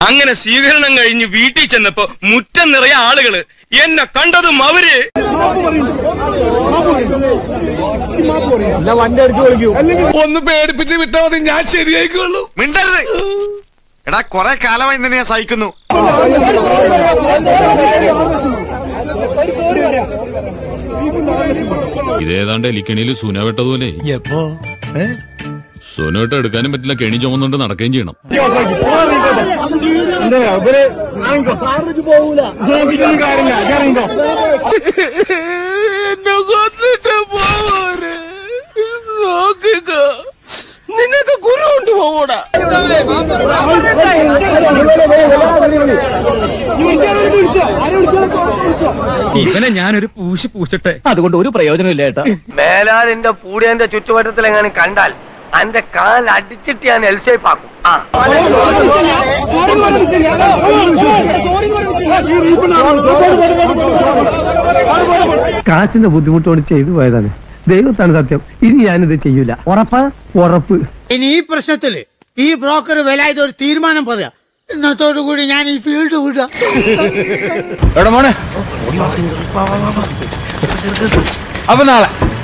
അങ്ങനെ സ്വീകരണം കഴിഞ്ഞ് വീട്ടിൽ ചെന്നപ്പോ മുറ്റം നിറയെ ആളുകള് എന്നെ കണ്ടതും അവര് ഒന്ന് പേടിപ്പിച്ച് വിട്ടാ മതി ഞാൻ ശരിയായിക്കോളൂ മിണ്ടരുത് എടാ കൊറേ കാലമായി നിന്നെ ഞാൻ സഹിക്കുന്നു ഇതേതാണ്ട് എലിക്കണിയിൽ സുന വെട്ടതുപോലെ സുന വെട്ട എടുക്കാനും പറ്റില്ല കെണി ചുമന്നുകൊണ്ട് നടക്കുകയും ചെയ്യണം എന്നെ കൊന്നിട്ട് പോവര് നോക്കുക നിനക്ക് കുരു കൊണ്ടുപോകൂടാ ഇവനെ ഞാനൊരു പൂശി പൂശട്ടെ അതുകൊണ്ട് ഒരു പ്രയോജനമില്ല ഏട്ടാ മേലാലിന്റെ പൂടിയന്റെ ചുറ്റുവട്ടത്തിൽ എങ്ങനെ കണ്ടാൽ അന്റെ കാൽ അടിച്ചിട്ട് ഞാൻ എൽഷേപ്പ് ആക്കും ആ കാശിന്റെ ബുദ്ധിമുട്ടോട് ചെയ്തു പോയതാണ് ദൈവത്താണ് സത്യം ഇനി ഞാനിത് ചെയ്യൂല ഉറപ്പാ ഉറപ്പ് ഇനി ഈ പ്രശ്നത്തില് ഈ ബ്രോക്കർ വില ഒരു തീരുമാനം പറയാം ഇന്നത്തോടു കൂടി ഞാൻ ഈ ഫീൽഡ് വിടാം എടാ മോനെ അപ്പൊ നാളെ